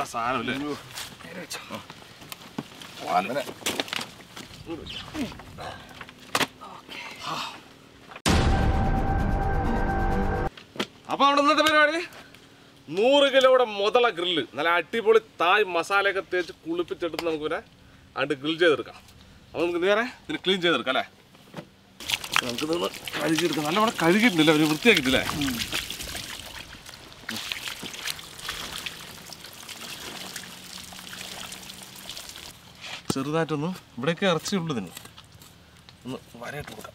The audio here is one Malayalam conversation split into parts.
സാധനം ഇല്ലേ അപ്പൊ അവിടെ ഇന്നത്തെ പരിപാടി നൂറ് കിലോയുടെ മുതല ഗ്രില്ല് നല്ല അടിപൊളി തായ് മസാലയൊക്കെ തേച്ച് കുളിപ്പിച്ചെടുത്ത് നമുക്ക് പിന്നെ അണ്ട് ഗ്രിൽ ചെയ്തെടുക്കാം അപ്പൊ നമുക്ക് നേരെ ഇതിന് ക്ലീൻ ചെയ്തെടുക്കാം അല്ലേ നമുക്ക് നിന്ന് കഴുകിയെടുക്കാം നല്ലവണ്ണം കഴുകിയിട്ടില്ല ഒരു വൃത്തിയാക്കിയിട്ടില്ലേ ചെറുതായിട്ടൊന്ന് ഇവിടെയൊക്കെ ഇറച്ചിയുള്ളൂ ഇതിന് ഒന്ന് വരയിട്ട് കൊടുക്കാം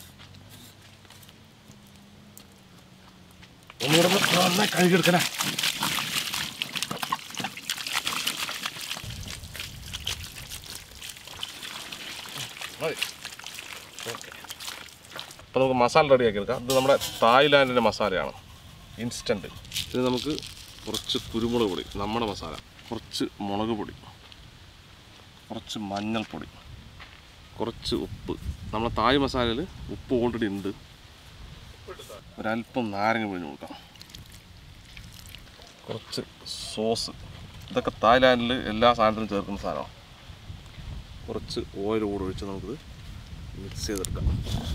ഒന്നുകൂടെ ഒന്ന് നന്നായി കഴുകിയെടുക്കണേ മതി ഓക്കെ അപ്പോൾ നമുക്ക് മസാല റെഡിയാക്കി എടുക്കാം ഇത് നമ്മുടെ തായ്ലാൻഡിൻ്റെ മസാലയാണ് ഇൻസ്റ്റൻറ്റ് ഇത് നമുക്ക് കുറച്ച് കുരുമുളക് പൊടി നമ്മുടെ മസാല കുറച്ച് മുളക് പൊടി കുറച്ച് മഞ്ഞൾപ്പൊടി കുറച്ച് ഉപ്പ് നമ്മളെ തായ് മസാലയിൽ ഉപ്പ് ഓൾറെഡി ഉണ്ട് ഒരല്പം നാരങ്ങ പിഴിഞ്ഞ് കൊടുക്കാം കുറച്ച് സോസ് ഇതൊക്കെ തായ്ലാൻഡിൽ എല്ലാ സാധനത്തിനും ചേർക്കുന്ന സാധനമാണ് കുറച്ച് ഓയിൽ കൂടെ ഒഴിച്ച് നമുക്കിത് മിക്സ് ചെയ്തെടുക്കാം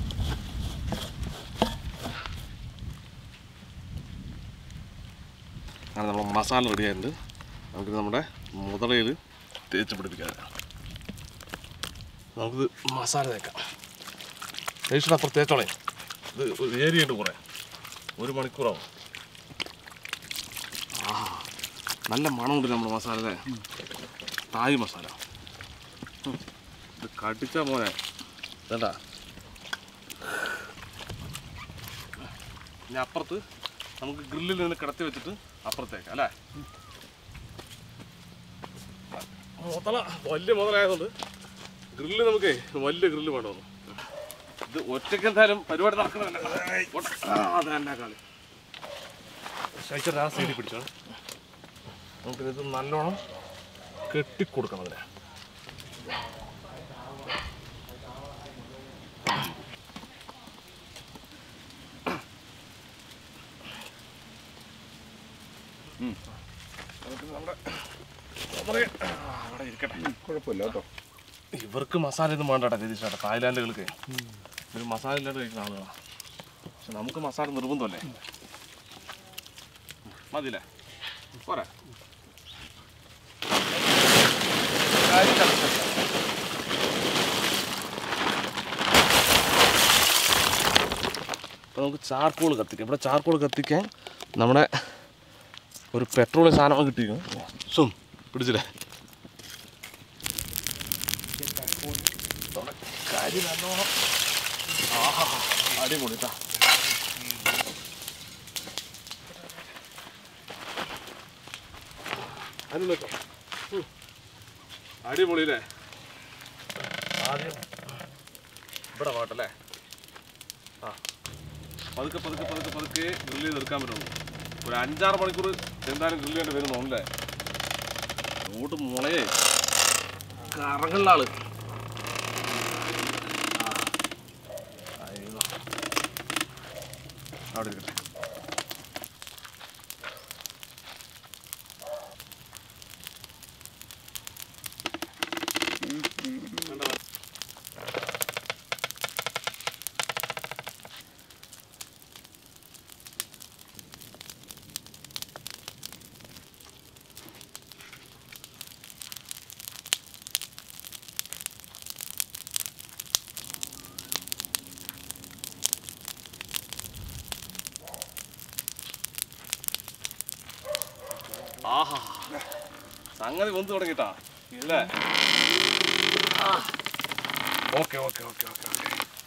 അങ്ങനെ നമ്മൾ മസാല റെഡി ആയിട്ടുണ്ട് നമുക്കിത് നമ്മുടെ മുതലയിൽ തേച്ച് പിടിപ്പിക്കാൻ നമുക്കിത് മസാല തേക്കാം ടേസ്റ്റ് അപ്പുറത്ത് തേച്ചോളേ ഇത് ഒരു ഏരിയ ഉണ്ട് കുറേ ഒരു മണിക്കൂറാവും ആ നല്ല മണമുണ്ട് നമ്മുടെ മസാല അല്ലേ തായ് മസാല ഉം. ഇത് കടിച്ചാ മോനെ വേണ്ട ഇനി അപ്പുറത്ത് നമുക്ക് ഗ്രില്ലിൽ നിന്ന് കിടത്തി വെച്ചിട്ട് അപ്പുറത്തേക്ക് അല്ലേ മുതല വലിയ മുതലായതുകൊണ്ട് ഗ്രില്ല് നമുക്കേ വലിയ ഗ്രില്ല് വേണമെന്ന് ഇത് ഒറ്റയ്ക്ക് എന്തായാലും പരിപാടി നടക്കണമല്ല അത് തന്നെ കളി ശൈച്ചർ ആ സൈഡിൽ പിടിച്ചോ നമുക്കിത് നല്ലോണം കെട്ടിക്കൊടുക്കണം അതിനെ നമുക്ക് നമ്മുടെ നമ്മുടെ ആ, അവിടെ ഇരിക്കട്ടെ കുഴപ്പമില്ല കേട്ടോ ഇവർക്ക് മസാല ഒന്നും വേണ്ട രതീഷ് ചേട്ടാ തായ്ലാൻഡുകൾക്ക് ഒരു മസാല ഇല്ലാണ്ട് കഴിക്കുന്ന ആളുകളാണ് പക്ഷെ നമുക്ക് മസാല നിർബന്ധമല്ലേ മതിയില്ലേ പോരാ അപ്പോൾ നമുക്ക് ചാർക്കോൾ കത്തിക്കാം ഇവിടെ ചാർക്കോൾ കത്തിക്കാൻ നമ്മുടെ ഒരു പെട്രോളിയം സാധനം കിട്ടിയിരിക്കുന്നു സും പിടിച്ചില്ലേ കരി നല്ലോണം ആഹാ അടിപൊളി ട്ടാ. അതിന് വെച്ചോ. ഉം. അടിപൊളി അല്ലേ ആദ്യം ഇവിടെ പാട്ടല്ലേ ആ പതുക്കെ പതുക്കെ പതുക്കെ പതുക്കെ ഗ്രില്ല് ചെയ്തെടുക്കാൻ പറ്റുള്ളൂ ഒരു അഞ്ചാറ് മണിക്കൂർ എന്തായാലും ഗ്രില്ല് ചെയ്യേണ്ടി വരുന്നുണ്ടല്ലേ അങ്ങോട്ട് മുളയേ കറങ്ങുള്ള ആള് അയ്യോ. അവിടെ ഇരിക്കട്ടെ ആഹാ സംഗതി വന്നു തുടങ്ങിട്ടാ ഇല്ലേ okay okay okay okay okay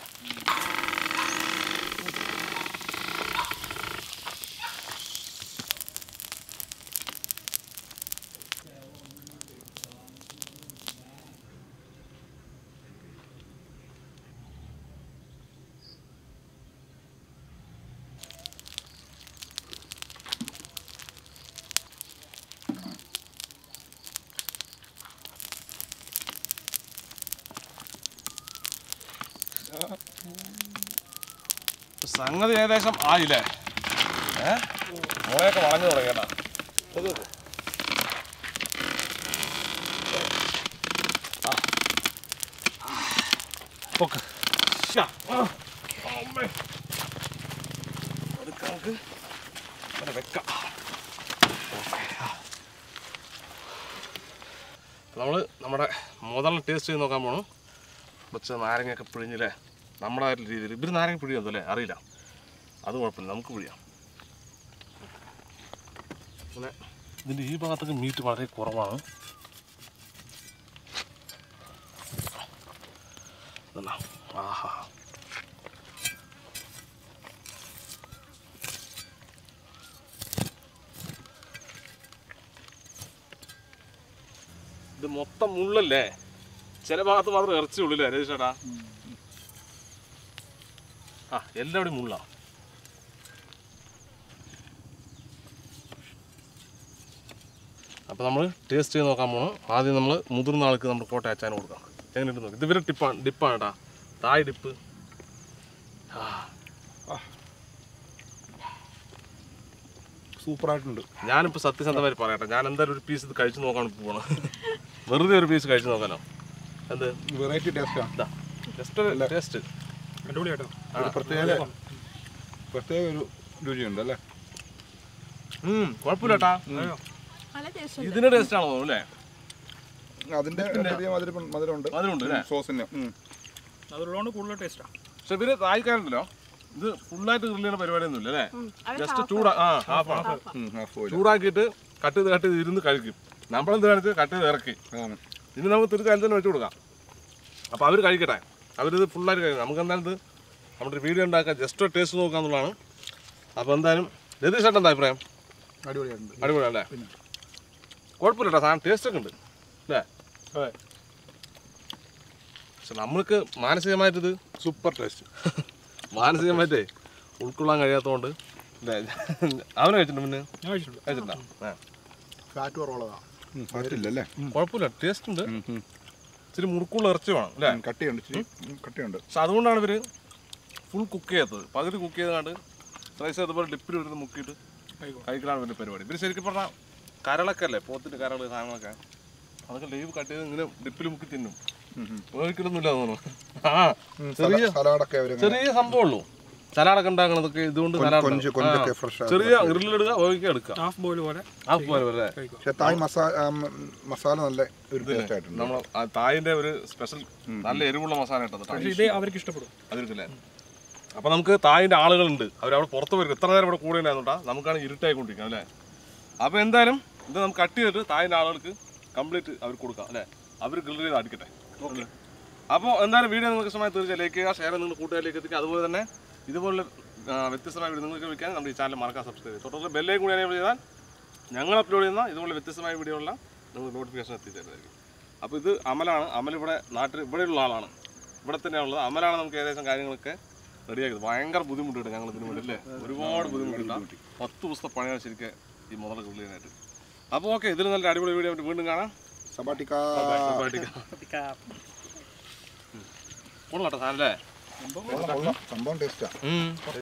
സംഗതി ഏകദേശം ആയില്ലേ ഏ മുളയൊക്കെ വളഞ്ഞു തുടങ്ങിയട്ടാ പൊക്ക് ശ്ശാ. ആ. അമ്മേ. അതൊക്കെ നമുക്ക് ഇങ്ങനെ വെക്കാം നമ്മൾ നമ്മുടെ മുതൽ ടേസ്റ്റ് ചെയ്ത് നോക്കാൻ പോണു കുറച്ച് നാരങ്ങയൊക്കെ പിഴിഞ്ഞില്ലേ നമ്മുടെ ആ രീതിയിൽ ഇവർ നാരങ്ങ പിഴിയുന്നോ അല്ലേ അറിയില്ല അത് കുഴപ്പമില്ല നമുക്ക് പിഴിയാം അങ്ങനെ ഇതിൻ്റെ ഈ ഭാഗത്തൊക്കെ മീറ്റ് വളരെ കുറവാണ് ഇതെന്നാ. ആഹാ ഇത് മൊത്തം മുള്ളല്ലേ ചില ഭാഗത്ത് മാത്രം ഇറച്ചി ഉള്ളില്ലേ രതീഷ് ചേട്ടാ ആ എല്ലാവിടെയും മുള്ള അപ്പോൾ നമ്മൾ ടേസ്റ്റ് ചെയ്ത് നോക്കാൻ പോകണം ആദ്യം നമ്മൾ മുതിർന്ന ആൾക്ക് നമ്മൾ കോട്ട അച്ചാൻ കൊടുക്കാം എങ്ങനെയുണ്ട് നോക്കി ഇത് ഇവരെ ടിപ്പാണ് ഡിപ്പാണ് കേട്ടാ തായ് ഡിപ്പ് ആ സൂപ്പറായിട്ടുണ്ട് ഞാനിപ്പോൾ സത്യസന്ധമായി പറയട്ടെ ഞാൻ എന്തായാലും ഒരു പീസ് ഇത് കഴിച്ചു നോക്കാൻ പോകണം വെറുതെ ഒരു പീസ് കഴിച്ചു നോക്കാനോ എന്ത് വെറൈറ്റി ടേസ്റ്റാണ് ഇതാ ജസ്റ്റ് ടേസ്റ്റ് അടിപൊളിയാട്ടോ ഒരു പ്രത്യേക പ്രത്യേക ഒരു രുചിയുണ്ട് അല്ലേ കുഴപ്പമില്ല കേട്ടാ നല്ല ടേസ്റ്റ് ഇതിന്റെ ടേസ്റ്റ് ആണോ തോന്നുന്നു അല്ലേ അതിന്റെ ചെറിയ മധുരം മധുരമുണ്ട് അതിനുണ്ട് അല്ലേ സോസിന് ഉം. അതുള്ളതുകൊണ്ട് കൂടുതൽ ടേസ്റ്റാ പക്ഷെ ഇവര് തായ്ക്കാരുണ്ടല്ലോ ഇത് ഫുള്ളായിട്ട് ഗ്രില്ല് ചെയ്യുന്ന പരിപാടിയൊന്നും ഇല്ല അല്ലേ ജസ്റ്റ് ചൂടാ ആ ഹാഫാണ് ഉം, half boil. ചൂടാക്കിയിട്ട് കട്ട് ചെയ്ത് കട്ട് ചെയ്ത് ഇരുന്ന് കഴിക്കും നമ്മളെന്ത് കാണിച്ച് കട്ട് ചെയ്ത് ഇറക്കി അതാണ്. ഇനി നമുക്ക് തിരിച്ച് അതിൽ തന്നെ വെച്ച് കൊടുക്കാം അപ്പോൾ അവർ കഴിക്കട്ടെ അവരിത് ഫുള്ളായിട്ട് കഴിക്കും നമുക്ക് എന്തായാലും ഇത് നമ്മുടെ ഒരു വീഡിയോ ഉണ്ടാക്കാം ജസ്റ്റ് ടേസ്റ്റ് നോക്കാന്നുള്ളതാണ് അപ്പോൾ എന്തായാലും രതീഷ് ചേട്ടൻ എന്താ അഭിപ്രായം അടിപൊളിയായിട്ടുണ്ട് അടിപൊളിയല്ലേ കുഴപ്പമില്ല കേട്ടോ സാധനം ടേസ്റ്റ് ഒക്കെ ഉണ്ട് അല്ലേ അതെ പക്ഷെ നമ്മൾക്ക് മാനസികമായിട്ടിത് സൂപ്പർ ടേസ്റ്റ് മാനസികമായിട്ടേ ഉൾക്കൊള്ളാൻ കഴിയാത്തതുകൊണ്ട് അല്ലേ അവനെ കഴിച്ചിട്ടുണ്ട് പിന്നെ ഞാൻ കഴിച്ചിട്ടുണ്ട് കഴിച്ചിട്ടുണ്ടോ ആ ഫാറ്റ് കുറവുള്ളതാ ഫാറ്റില്ലല്ലേ കുഴപ്പമില്ല ടേസ്റ്റ് ഉണ്ട് ഇച്ചിരി മുറുക്കുള്ള ഇറച്ചി വേണം അല്ലേ കട്ടിയുണ്ട് ഇച്ചിരി ഉം, കട്ടിയുണ്ട് പക്ഷെ അതുകൊണ്ടാണ് ഇവർ ഫുൾ കുക്ക് ചെയ്യാത്തത് പകുതി കുക്ക് ചെയ്താണ്ട് സ്ലൈസ് ചെയ്തപ്പോൾ ഡിപ്പിൽ വരുന്ന മുക്കിയിട്ട് ആയിക്കോട്ടെ. കഴിക്കലാണ് ഇവരുടെ പരിപാടി ഇവർ ശരിക്കും പറഞ്ഞാൽ കരളൊക്കെ അല്ലേ പോത്തിൻ്റെ കരൾ സാധനങ്ങളൊക്കെ അതൊക്കെ ലൈവ് കട്ട് ചെയ്ത് ഇങ്ങനെ ഡിപ്പിൽ മുക്കി തിന്നും ഉം, ഉം. ഉപയോഗിക്കലൊന്നുമില്ല തോന്നുന്നു ആ ഉം, ചെറിയ സലാ- സലാഡൊക്കെ അവർ ചെറിയ സംഭവമുള്ളൂ സലാഡൊക്കെ ഉണ്ടാക്കണതൊക്കെ ഇതുകൊണ്ട് സലാഡ് കൊഞ്ച് ഉണ്ടാക്കും. ആ. കൊഞ്ചൊക്കെ ഫ്രഷ് ചെറിയ ഗ്രില്ലെടുക്കുക ഉപയോഗിക്കുക എടുക്കുക ഹാഫ് ബോയിൽ പോലെ ആ പോലെ അല്ലേ കഴിക്കും പക്ഷെ തായ് മസാല മസാല നല്ല ഒരു ടേസ്റ്റ് ആയിട്ടുണ്ട് നമ്മൾ തായിന്റെ ഒരു സ്പെഷ്യൽ നല്ല എരിവുള്ള മസാല ഇട്ടത് പക്ഷേ ഇത് അവർക്ക് ഇഷ്ടപ്പെടും അതിരിക്കില്ലേ അപ്പൊ നമുക്ക് തായിന്റെ ആളുകളുണ്ട് അവർ അവിടെ പുറത്ത് വരും ഇത്ര നേരം ഇവിടെ കൂടെ ഉണ്ടായിരുന്നുണ്ടാ നമുക്കാണ് ഇരുട്ടായിക്കൊണ്ടിരിക്കുന്നത് അല്ലേ അപ്പൊ എന്തായാലും ഇത് നമുക്ക് കട്ട് ചെയ്തിട്ട് തായിന്റെ ആളുകൾക്ക് കംപ്ലീറ്റ് അവർ കൊടുക്കാം അല്ലേ അവർ ഗ്രിൽ ചെയ്ത് അടിക്കട്ടെ അപ്പോൾ എന്തായാലും വീഡിയോ നിങ്ങൾക്ക് ഇഷ്ടമായി തീർച്ചയായും ലൈക്ക് ചെയ്യുക ഷെയർ നിങ്ങൾ കൂട്ടുകാരിലേക്ക് എത്തിക്കുക അതുപോലെ തന്നെ ഇതുപോലെ ആ, വ്യത്യസ്തമായ വീഡിയോ നിങ്ങൾക്ക് വിളിക്കാൻ നമ്മുടെ ഈ ചാനൽ മറക്കാൻ സബ്സ്ക്രൈബ് ചെയ്യും തുടർന്ന് ബെല്ലേക്ക് കൂടി എനേബിൾ ചെയ്താൽ ഞങ്ങൾ അപ്ലോഡ് ചെയ്യുന്ന ഇതുപോലെ വ്യത്യസ്തമായ വീഡിയോകള നിങ്ങൾക്ക് നോട്ടിഫിക്കേഷൻ എത്തിച്ചേരുന്നതായിരിക്കും അപ്പോൾ ഇത് അമലാണ് അമൽ ഇവിടെ നാട്ടിൽ ഇവിടെയുള്ള ആളാണ് ഇവിടെ തന്നെയാണുള്ളത് അമലാണ് നമുക്ക് ഏകദേശം കാര്യങ്ങളൊക്കെ റെഡിയാക്കിയത് ഭയങ്കര ബുദ്ധിമുട്ടുണ്ട് ഞങ്ങൾ ഇതിന് വേണ്ടി അല്ലേ ഒരുപാട് ബുദ്ധിമുട്ടുണ്ട് പത്ത് ദിവസത്തെ പണിയാണ് ശരിക്കും ഈ മുതൽ ഗ്രിൽ ചെയ്യാനായിട്ട് അപ്പോൾ ഓക്കെ ഇതിൽ നല്ല അടിപൊളി വീഡിയോ ആയിട്ട് വീണ്ടും കാണാം സബാട്ടിക്ക കൊള്ളാട്ടോ സാധനം അല്ലേ സംഭവം ടേസ്റ്റാ ഉം.